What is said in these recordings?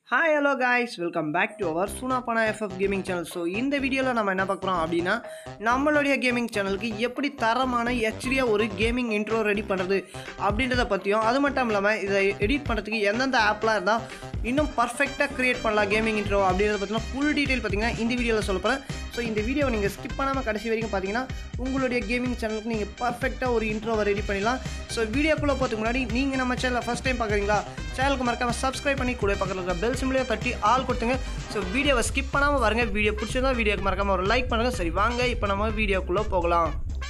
hi hello guys welcome back to our சுனாப்பானா FF gaming channel so இந்த வீடியோவில் நம்ம என்ன பார்க்குறோம் அப்படின்னா நம்மளுடைய கேமிங் சேனலுக்கு எப்படி தரமான ஹெச்டியாக ஒரு கேமிங் இன்ட்ரோ ரெடி பண்ணுறது அப்படின்றத பற்றியும் அது மட்டும் இல்லாமல் இதை எடிட் பண்ணுறதுக்கு எந்தெந்த ஆப்லாம் இருந்தால் இன்னும் பர்ஃபெக்டாக க்ரியேட் பண்ணலாம் கேமிங் இன்ட்ரோ அப்படின்றத பற்றினா ஃபுல் டீட்டெயில் பார்த்தீங்கன்னா இந்த வீடியோவில் சொல்ல போகிறேன் ஸோ இந்த வீடியோவை நீங்கள் ஸ்கிப் பண்ணாமல் கடைசி வரைக்கும் பார்த்தீங்கன்னா உங்களுடைய கேமிங் சேனலுக்கு நீங்கள் பர்ஃபெக்டாக ஒரு இன்ட்ரோவை ரெடி பண்ணிடலாம் ஸோ வீடியோக்குள்ளே போகிறதுக்கு முன்னாடி நீங்கள் நம்ம சேனலில் ஃபஸ்ட் டைம் பார்க்குறீங்களா சேனலுக்கு மறக்காமல் சப்ஸ்கிரைப் பண்ணி கூட பக்கத்தில் இருக்கிற பெல் சிம்லேயே தட்டி ஆள் கொடுத்துங்க ஸோ வீடியோவை ஸ்கிப் பண்ணாமல் பாருங்க வீடியோ பிடிச்சிருந்தா வீடியோக்கு மறக்காமல் ஒரு லைக் பண்ணுங்கள் சரி வாங்க இப்போ நம்ம வீடியோக்குள்ளே போகலாம்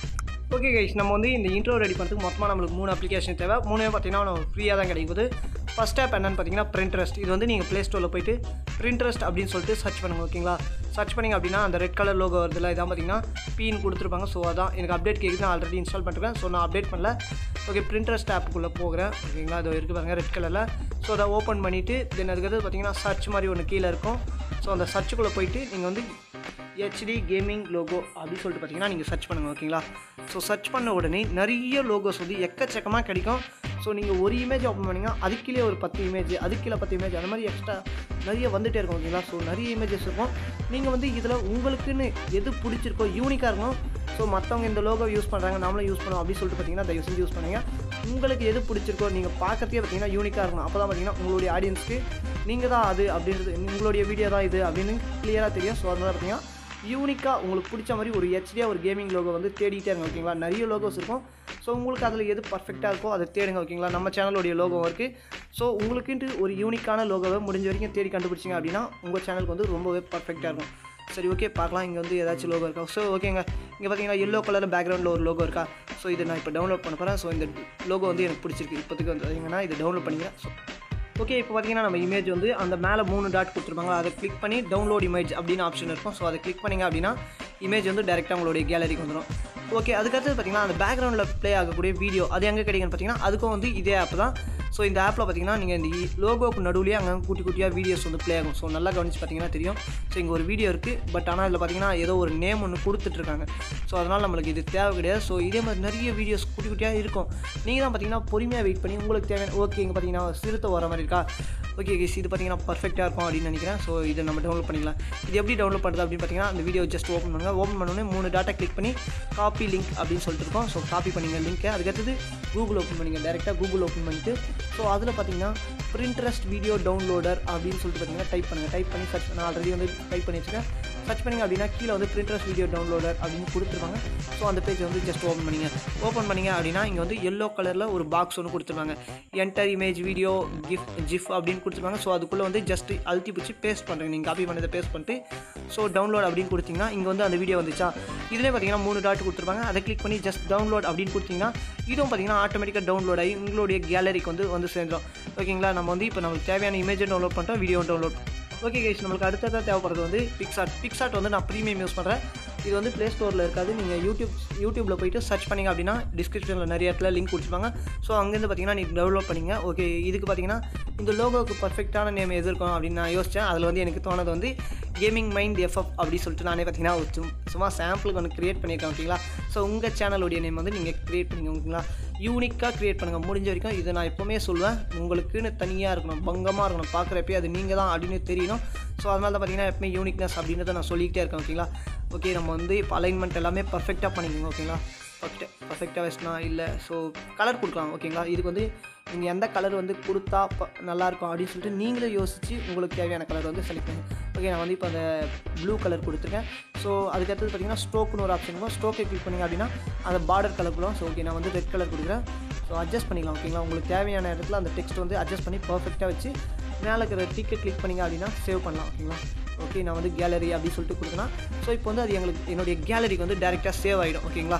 ஓகே கைஸ் நம்ம வந்து இந்த இன்ட்ரோ ரெடி பண்ணுறதுக்கு மொத்தமாக நம்மளுக்கு மூணு அப்ளிகேஷன் தேவை மூணுமே பார்த்தீங்கன்னா நம்ம ஃப்ரீயாக தான் கிடைக்குது ஃபஸ்ட் ஆப் என்னன்னு பார்த்தீங்கன்னா பிரிண்ட்ரெஸ்ட் இது வந்து நீங்கள் ப்ளே ஸ்டோரில் போயிட்டு பிரிண்ட்ரெஸ்ட் அப்படின்னு சொல்லிட்டு சர்ச் பண்ணுங்க ஓகேங்களா சர்ச் பண்ணிங்க அப்படின்னா அந்த ரெட் கலர் லோகோ வருதுல இதான் பார்த்தீங்கன்னா பீன் கொடுத்துருப்பாங்க ஸோ அதான் எனக்கு அப்டேட் கேட்குது நான் ஆல்ரெடி இன்ஸ்டால் பண்ணிருக்கேன் ஸோ நான் அப்டேட் பண்ணல ஓகே பிரிண்ட்ரெஸ்ட் ஆப்புக்குள்ளே போகிறேன் ஓகேங்களா அது இருக்குது பாருங்கள் ரெட் கலரில் ஸோ அதை ஓப்பன் பண்ணிவிட்டு தென் அதுக்கு பார்த்தீங்கன்னா சர்ச் மாதிரி ஒன்று கீழே இருக்கும் ஸோ அந்த சர்ச்சுக்குள்ளே போயிட்டு நீங்கள் வந்து ஹெச்டி கேமிங் லோகோ அப்படின்னு சொல்லிட்டு பார்த்தீங்கன்னா நீங்கள் சர்ச் பண்ணுங்கள் ஓகேங்களா ஸோ சர்ச் பண்ண உடனே நிறைய லோகோஸ் வந்து எக்கச்சக்கமாக கிடைக்கும் ஸோ நீங்கள் ஒரு இமேஜ் ஓப்பன் பண்ணிங்கன்னா அதுக்குள்ளே ஒரு பத்து இமேஜ் அதுக்குள்ளே பத்து இமேஜ் அந்த மாதிரி எக்ஸ்ட்ரா நிறைய வந்துகிட்டே இருக்கும் ஓகேங்களா ஸோ நிறைய இமேஜஸ் இருக்கும் நீங்கள் வந்து இதில் உங்களுக்குன்னு எது பிடிச்சிருக்கோ யூனிக்காக இருக்கும் ஸோ மற்றவங்க இந்த லோகோ யூஸ் பண்ணுறாங்க நாமளும் யூஸ் பண்ணோம் அப்படின்னு சொல்லிட்டு பார்த்தீங்கன்னா தயவு செஞ்சு யூஸ் பண்ணுங்க உங்களுக்கு எது பிடிச்சிருக்கோ நீங்கள் பார்க்கறதே பார்த்தீங்கன்னா யூனிக்காக இருக்கணும் அப்போ தான் பார்த்தீங்கன்னா உங்களுடைய ஆடியன்ஸ்க்கு நீங்கள் தான் அது அப்படின்றது உங்களுடைய வீடியோ தான் இது அப்படின்னு கிளியராக தெரியும் ஸோ அதனால பார்த்தீங்கன்னா யூனிக்காக உங்களுக்கு பிடிச்ச மாதிரி ஒரு ஹெச்டியாக ஒரு கேமிங் லோகோ வந்து தேடிட்டே இருங்க ஓகேங்களா நிறைய லோகோஸ் இருக்கும் ஸோ உங்களுக்கு அதில் எது பர்ஃபெக்டாக இருக்கோ அதை தேடுங்க ஓகேங்களா நம்ம சேனலுடைய லோகோ இருக்குது ஸோ உங்களுக்குன்ட்டு ஒரு யூனிக்கான லோகோவை முடிஞ்ச வரைக்கும் தேடி கண்டுபிடிச்சிங்க அப்படின்னா உங்கள் சேனலுக்கு வந்து ரொம்பவே பர்ஃபெக்டாக இருக்கும் சரி ஓகே பார்க்கலாம் இங்கே வந்து ஏதாச்சும் லோகோ இருக்கா ஸோ ஓகேங்க இங்கே பார்த்தீங்கன்னா எல்லோ கலர் பேக்ரவுண்டில் ஒரு லோகோ இருக்கா ஸோ இதை நான் இப்போ டவுன்லோட் பண்ண போகிறேன் ஸோ இந்த லோகோ வந்து எனக்கு பிடிச்சிருக்கு இப்போதைக்கு வந்து பார்த்தீங்கன்னா இதை டவுன்லோட் பண்ணிக்கிறேன் ஸோ ஓகே இப்போ பார்த்தீங்கன்னா நம்ம இமேஜ் வந்து அந்த மேலே மூணு டாட் கொடுத்துருப்பாங்க அதை கிளிக் பண்ணி டவுன்லோட் இமேஜ் அப்படின்னு ஆப்ஷன் இருக்கும் ஸோ அதை கிளிக் பண்ணிங்க அப்படின்னா இமேஜ் வந்து டேரெக்டாக உங்களுடைய கேலரிக்கு வந்துடும் ஓகே அதுக்கடுத்து பார்த்தீங்கன்னா அந்த பேக்ரவுண்டில் ப்ளே ஆகக்கூடிய வீடியோ அது எங்கே கிடைக்குன்னு பார்த்தீங்கன்னா அதுக்கும் வந்து இதே ஆப் தான் ஸோ இந்த ஆப்பில் பார்த்தீங்கன்னா நீங்கள் இந்த லோகோக்கு நடுவுலேயே அங்கே குட்டி குட்டியாக வீடியோஸ் வந்து ப்ளே ஆகும் ஸோ நல்லா கவனிச்சு பார்த்தீங்கன்னா தெரியும் ஸோ இங்கே ஒரு வீடியோ இருக்குது பட் ஆனால் இதில் பார்த்தீங்கன்னா ஏதோ ஒரு நேம் ஒன்று கொடுத்துட்ருக்காங்க ஸோ அதனால் நம்மளுக்கு இது தேவை கிடையாது ஸோ இதே மாதிரி நிறைய வீடியோஸ் குட்டி குட்டியாக இருக்கும் நீங்கள் தான் பார்த்தீங்கன்னா பொறுமையாக வெயிட் பண்ணி உங்களுக்கு தேவையான ஓகே இங்கே பார்த்தீங்கன்னா சிறுத்தை வர மாதிரி இருக்கா ஓகே கேஸ் இது பார்த்தீங்கன்னா பர்ஃபெக்டாக இருக்கும் அப்படின்னு நினைக்கிறேன் ஸோ இதை நம்ம டவுன்லோட் பண்ணிக்கலாம் இது எப்படி டவுன்லோட் பண்ணுறது அப்படின்னு பார்த்தீங்கன்னா அந்த வீடியோ ஜஸ்ட் ஓப்பன் பண்ணுங்கள் ஓப்பன் பண்ணோடனே மூணு டாட்டா கிளிக் பண்ணி காப்பி லிங்க் அப்படின்னு சொல்லிட்டு இருக்கோம் ஸோ காப்பி பண்ணிங்க லிங்க்கை அதுக்கடுத்தது கூகுள் ஓப்பன் பண்ணிங்க டேரெக்டாக கூகுள் ஓப்பன் பண்ணிட்டு ஸோ அதில் பார்த்தீங்கன்னா பிரிண்ட்ரெஸ்ட் வீடியோ டவுன்லோடர் அப்படின்னு சொல்லிட்டு பார்த்தீங்கன்னா டைப் பண்ணுங்கள் டைப் பண்ணி சர்ச் பண்ண ஆல்ரெடி வந்து டைப் பண்ணி வச்சுருக்கேன் சர்ச் பண்ணிங்க அப்படின்னா கீழே வந்து பிரிண்ட்ரெஸ்ட் வீடியோ டவுன்லோடர் அப்படின்னு கொடுத்துருப்பாங்க ஸோ அந்த பேஜ் வந்து ஜஸ்ட் ஓப்பன் பண்ணிங்க ஓப்பன் பண்ணிங்க அப்படின்னா இங்கே வந்து எல்லோ கலரில் ஒரு பாக்ஸ் ஒன்று கொடுத்துருவாங்க enter image video GIF GIF அப்படின்னு கொடுத்துருப்பாங்க ஸோ அதுக்குள்ளே வந்து ஜஸ்ட் அழுத்தி பிடிச்சி பேஸ்ட் பண்ணுறேங்க நீங்கள் காப்பி பண்ணதை பேஸ்ட் பண்ணிட்டு ஸோ டவுன்லோட் அப்படின்னு கொடுத்தீங்கன்னா இங்கே வந்து அந்த வீடியோ வந்துச்சா இதிலே பார்த்தீங்கன்னா மூணு டாட் கொடுத்துருப்பாங்க அதை கிளிக் பண்ணி ஜஸ்ட் டவுன்லோட் அப்படின்னு கொடுத்தீங்கன்னா இதுவும் பார்த்தீங்கன்னா ஆட்டோமேட்டிக்காக டவுன்லோட் ஆகி உங்களுடைய கேலரிக்கு வந்து வந்து சேர்ந்துடும் ஓகேங்களா நம்ம வந்து இப்போ நம்மளுக்கு தேவையான இமேஜை டவுன்லோட் பண்ணிட்டோம் வீடியோ டவுன்லோட் ஓகே கைஸ் நம்மளுக்கு அடுத்ததாக தேவைப்படுறது வந்து பிக்சார்ட் பிக்சார்ட் வந்து நான் ப்ரீமியம் யூஸ் பண்ணுறேன் இது வந்து ப்ளே ஸ்டோரில் இருக்காது நீங்கள் யூடியூப் யூடியூப்பில் போயிட்டு சர்ச் பண்ணிங்க அப்படின்னா டிஸ்கிரிப்ஷனில் நிறைய இடத்துல லிங்க் கொடுத்துருப்பாங்க ஸோ அங்கேருந்து பார்த்தீங்கன்னா நீங்கள் டவுன்லோட் பண்ணிங்க ஓகே இதுக்கு பார்த்தீங்கன்னா இந்த லோகோவுக்கு பர்ஃபெக்டான நேம் எது இருக்கும் அப்படின்னு நான் யோசித்தேன் அதில் வந்து எனக்கு தோணது வந்து கேமிங் மைண்ட் எஃப்எஃப் அப்படி சொல்லிட்டு நானே பார்த்தீங்கன்னா ஒரு சும் சும்மா சாம்பிளுக்கு ஒன்று க்ரியேட் பண்ணியிருக்கேன் ஓகேங்களா ஸோ உங்கள் சேனலுடைய நேம் வந்து நீங்கள் க்ரியேட் பண்ணிங்க ஓகேங்களா யூனிக்காக க்ரியேட் பண்ணுங்கள் முடிஞ்ச வரைக்கும் இதை நான் எப்போவுமே சொல்லுவேன் உங்களுக்குன்னு தனியாக இருக்கணும் பங்கமாக இருக்கணும் பார்க்குறப்பே அது நீங்கள் தான் அப்படின்னு தெரியணும் ஸோ அதனால தான் பார்த்தீங்கன்னா எப்பவுமே யூனிக்னஸ் அப்படின்றத நான் சொல்லிக்கிட்டே இருக்கேன் ஓகேங்களா ஓகே நம்ம வந்து இப்போ அலைன்மெண்ட் எல்லாமே பர்ஃபெக்டாக பண்ணிக்கோங்க ஓகேங்களா பர்ஃபெக்ட் பர்ஃபெக்டாக வச்சுனா இல்லை ஸோ கலர் கொடுக்கலாம் ஓகேங்களா இதுக்கு வந்து நீங்கள் எந்த கலர் வந்து கொடுத்தா ப நல்லாயிருக்கும் அப்படின்னு சொல்லிட்டு நீங்களே யோசித்து உங்களுக்கு தேவையான கலர் வந்து செலக்ட் பண்ணுங்க ஓகே நான் வந்து இப்போ அந்த ப்ளூ கலர் கொடுத்துருக்கேன் ஸோ அதுக்கடுத்தது பார்த்தீங்கன்னா ஸ்ட்ரோக்குன்னு ஒரு ஆப்ஷன் இருக்கும் ஸ்ட்ரோக்கை கிளிக் பண்ணிங்க அப்படின்னா அந்த பார்டர் கலர் கொடுக்கும் ஸோ ஓகே நான் வந்து ரெட் கலர் கொடுக்குறேன் ஸோ அட்ஜஸ்ட் பண்ணிக்கலாம் ஓகேங்களா உங்களுக்கு தேவையான இடத்துல அந்த டெக்ஸ்ட் வந்து அட்ஜஸ்ட் பண்ணி பர்ஃபெக்டாக வச்சு மேலே இருக்கிற டிக்கெட் கிளிக் பண்ணிங்க அப்படின்னா சேவ் பண்ணலாம் ஓகேங்களா ஓகே நான் வந்து கேலரி அப்படின்னு சொல்லிட்டு கொடுத்தேன்னா ஸோ இப்போ வந்து அது எங்களுக்கு என்னுடைய கேலரிக்கு வந்து டேரெக்டாக சேவ் ஆகிடும் ஓகேங்களா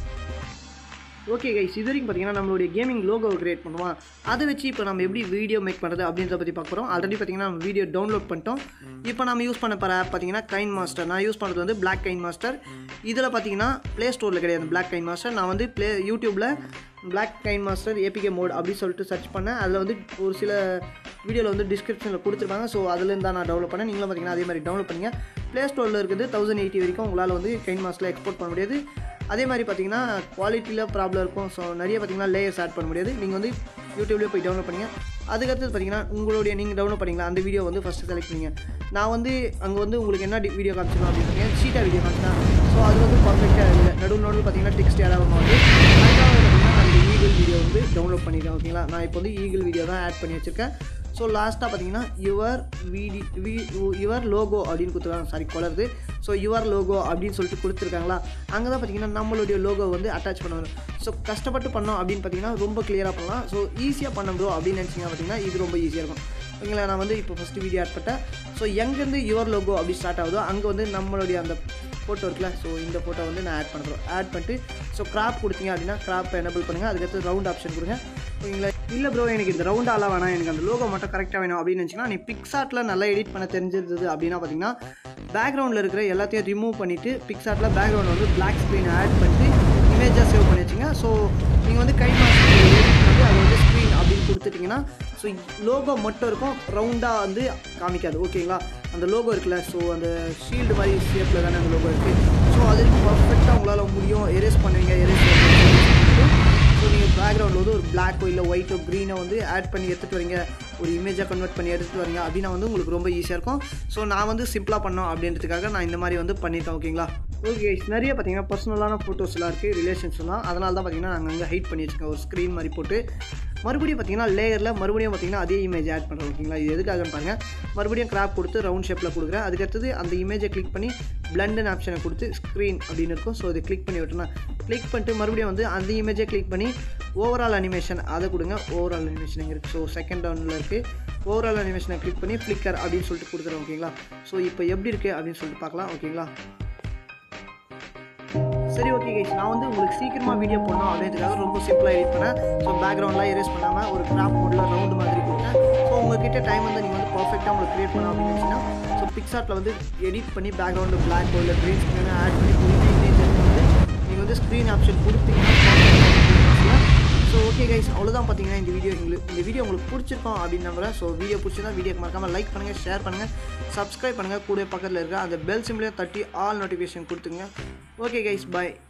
ஓகே கைஸ் இது வரைக்கும் பார்த்தீங்கன்னா நம்மளுடைய கேமிங் லோகோவை கிரியேட் பண்ணுவோம் அதை வச்சு இப்போ நம்ம எப்படி வீடியோ மேக் பண்ணுறது அப்படின்றத பற்றி பார்க்க போகிறோம் ஆல்ரெடி பார்த்தீங்கன்னா நம்ம வீடியோ டவுன்லோட் பண்ணிட்டோம் இப்போ நம்ம யூஸ் பண்ண போகிற ஆப் பார்த்தீங்கன்னா கைன் மாஸ்டர் நான் யூஸ் பண்ணுறது வந்து பிளாக் கைன் மாஸ்டர் இதில் பார்த்தீங்கன்னா ப்ளே ஸ்டோரில் கிடையாது பிளாக் கைன் மாஸ்டர் நான் வந்து ப்ளே யூடியூப்பில் black KineMaster APK mod அப்படின்னு சொல்லிட்டு சர்ச் பண்ணேன் அதில் வந்து ஒரு சில வீடியோவில் வந்து டிஸ்கிரிப்ஷனில் கொடுத்துருப்பாங்க ஸோ அதுலேருந்து தான் நான் டவுன்லோட் பண்ணேன் நீங்களும் பார்த்தீங்கன்னா அதே மாதிரி டவுன்லோட் பண்ணிங்க ப்ளே ஸ்டோரில் இருக்குது தௌசண்ட் எயிட்டி வரைக்கும் உங்களால் வந்து கைன் மாஸ்டரில் எக்ஸ்போர்ட் பண்ண முடியாது அதே மாதிரி பார்த்தீங்கன்னா குவாலிட்டியில் ப்ராப்ளம் இருக்கும் ஸோ நிறைய பார்த்தீங்கன்னா லேயர்ஸ் ஆட் பண்ண முடியாது நீங்கள் வந்து யூடியூப்லேயே போய் டவுன்லோட் பண்ணிங்க அதுக்கடுத்து பார்த்தீங்கன்னா உங்களுடைய நீங்கள் டவுன்லோட் பண்ணிங்களா அந்த வீடியோ வந்து ஃபஸ்ட்டு செலக்ட் பண்ணிங்க நான் வந்து அங்கே வந்து உங்களுக்கு என்ன வீடியோ காமிச்சிடலாம் அப்படின்னு பார்த்தீங்கன்னா ஷீட்டாக வீடியோ காமிச்சினா ஸோ அது வந்து பர்ஃபெக்டாக இல்லை நடுவு நடுவில் பார்த்தீங்கன்னா டெக்ஸ்ட் ஏடாக வந்து அதுக்காக பார்த்தீங்கன்னா நான் இந்த ஈகிள் வீடியோ வந்து டவுன்லோட் பண்ணியிருக்கேன் ஓகேங்களா நான் இப்போ வந்து ஈகிள் வீடியோ தான் ஆட் பண்ணி வச்சுருக்கேன் ஸோ லாஸ்ட்டாக பார்த்தீங்கன்னா யுவர் வீடி வி யுவர் லோகோ அப்படின்னு கொடுத்துருக்காங்க சாரி கொலருது ஸோ யுவர் லோகோ அப்படின்னு சொல்லிட்டு கொடுத்துருக்காங்களா அங்கே தான் பார்த்தீங்கன்னா நம்மளுடைய லோகோ வந்து அட்டாச் பண்ண வரும் ஸோ கஷ்டப்பட்டு பண்ணோம் அப்படின்னு பார்த்தீங்கன்னா ரொம்ப கிளியராக பண்ணலாம் ஸோ ஈஸியாக பண்ண ப்ரோ அப்படின்னு நினச்சிங்கன்னா பார்த்தீங்கன்னா இது ரொம்ப ஈஸியாக இருக்கும் ஓகேங்களா நான் வந்து இப்போ ஃபஸ்ட்டு வீடியோ ஆட் பண்ணிட்டேன் ஸோ எங்கேருந்து யுவர் லோகோ அப்படி ஸ்டார்ட் ஆகுதோ அங்கே வந்து நம்மளுடைய அந்த ஃபோட்டோ இருக்குல்ல ஸோ இந்த ஃபோட்டோ வந்து நான் ஆட் பண்ணுறோம் ஆட் பண்ணிட்டு ஸோ கிராப் கொடுத்தீங்க அப்படின்னா கிராப் எனபிள் பண்ணுங்கள் அதுக்கடுத்து ரவுண்ட் ஆப்ஷன் கொடுங்க ஓகேங்களா இல்லை ப்ரோ எனக்கு இந்த ரவுண்ட் ஆளாக வேணாம் எனக்கு அந்த லோகோ மட்டும் கரெக்டாக வேணும் அப்படின்னு நினச்சிங்கன்னா நீ பிக்ஸாட்டில் நல்லா எடிட் பண்ண தெரிஞ்சிருந்தது அப்படின்னா பார்த்தீங்கன்னா பேக்ரவுண்டில் இருக்கிற எல்லாத்தையும் ரிமூவ் பண்ணிவிட்டு பிக்ஸாட்டில் பேக்ரவுண்ட் வந்து பிளாக் ஸ்க்ரீன் ஆட் பண்ணிட்டு இமேஜாக சேவ் பண்ணி வச்சுங்க ஸோ நீங்கள் வந்து கை மாஸ்க் வந்து அது வந்து ஸ்க்ரீன் அப்படின்னு கொடுத்துட்டிங்கன்னா ஸோ லோகோ மட்டும் இருக்கும் ரவுண்டாக வந்து காமிக்காது ஓகேங்களா அந்த லோகோ இருக்குல்ல ஸோ அந்த ஷீல்டு மாதிரி ஷேப்பில் தானே அந்த லோகோ இருக்குது ஸோ அது பர்ஃபெக்டாக உங்களால் முடியும் எரேஸ் பண்ணுவீங்க எரேஸ் ஸோ நீங்கள் பேக்ரவுண்டில் வந்து ஒரு பிளாக்கோ இல்லை ஒயிட்டோ க்ரீனோ வந்து ஆட் பண்ணி எடுத்துகிட்டு வரீங்க ஒரு இமேஜாக கன்வெர்ட் பண்ணி எடுத்துகிட்டு வரீங்க அப்படின்னா வந்து உங்களுக்கு ரொம்ப ஈஸியாக இருக்கும் ஸோ நான் வந்து சிம்பிளாக பண்ணோம் அப்படின்றதுக்காக நான் இந்த மாதிரி வந்து பண்ணிட்டேன் ஓகேங்களா ஓகே நிறைய பார்த்தீங்கன்னா பர்சனலான ஃபோட்டோஸ்லாம் இருக்குது ரிலேஷன்ஸ்லாம் அதனால தான் பார்த்தீங்கன்னா நாங்கள் அங்கே ஹைட் பண்ணி வச்சுருக்கோம் ஒரு ஸ்க்ரீன் மாதிரி போட்டு மறுபடியும் பார்த்தீங்கன்னா லேயரில் மறுபடியும் பார்த்தீங்கன்னா அதே இமேஜ் ஆட் பண்ணுறோம் ஓகேங்களா இது எதுக்காகன்னு பாருங்கள் மறுபடியும் கிராப் கொடுத்து ரவுண்ட் ஷேப்பில் கொடுக்குறேன் அதுக்கடுத்தது அந்த இமேஜை கிளிக் பண்ணி பிளண்டன் ஆப்ஷனை கொடுத்து ஸ்க்ரீன் அப்படின்னு இருக்கும் ஸோ இதை கிளிக் பண்ணி விட்டுனா கிளிக் பண்ணிட்டு மறுபடியும் வந்து அந்த இமேஜை கிளிக் பண்ணி ஓவரால் அனிமேஷன் அதை கொடுங்க ஓவரால் அனிமேஷன் எங்கே இருக்குது ஸோ செகண்ட் டவுனில் இருக்குது ஓவரால் அனிமேஷனை கிளிக் பண்ணி ஃப்ளிக்கர் அப்படின்னு சொல்லிட்டு கொடுத்துறேன் ஓகேங்களா ஸோ இப்போ எப்படி இருக்குது அப்படின்னு சொல்லிட்டு பார்க்கலாம் ஓகேங்களா சரி ஓகே கைஸ் நான் வந்து உங்களுக்கு சீக்கிரமாக வீடியோ போடணும் அப்படின்றதுக்காக ரொம்ப சிம்பிளாக எடிட் பண்ணேன் ஸோ பேக்ரவுண்ட்லாம் எரேஸ் பண்ணாமல் ஒரு கிராப் மோடில் ரவுண்டு மாதிரி கொடுத்தேன் ஸோ உங்ககிட்ட டைம் வந்து நீங்கள் வந்து பர்ஃபெக்டாக உங்களுக்கு க்ரியேட் பண்ணணும் அப்படின்னு நினச்சிங்கன்னா ஸோ பிக்சார்ட்டில் வந்து எடிட் பண்ணி பேக்ரவுண்டு பிளாக் இல்லை க்ரீன் ஸ்க்ரீனை ஆட் பண்ணி பொறுமையாக இமேஜ் வந்து நீங்கள் வந்து ஸ்க்ரீன் ஆப்ஷன் கொடுத்தீங்கன்னா ஸோ ஓகே கைஸ் அவ்வளோதான் பார்த்தீங்கன்னா இந்த வீடியோ உங்களுக்கு இந்த வீடியோ உங்களுக்கு பிடிச்சிருக்கோம் அப்படின்னு நம்புறேன் ஸோ வீடியோ பிடிச்சிருந்தா வீடியோக்கு மறக்காமல் லைக் பண்ணுங்கள் ஷேர் பண்ணுங்கள் சப்ஸ்கிரைப் பண்ணுங்கள் கூட பக்கத்தில் இருக்க அந்த பெல் சிம்லேயும் தட்டி ஆல் நோட்டிஃபிகேஷன் கொடுத்துங்க ஓகே கைஸ் பாய்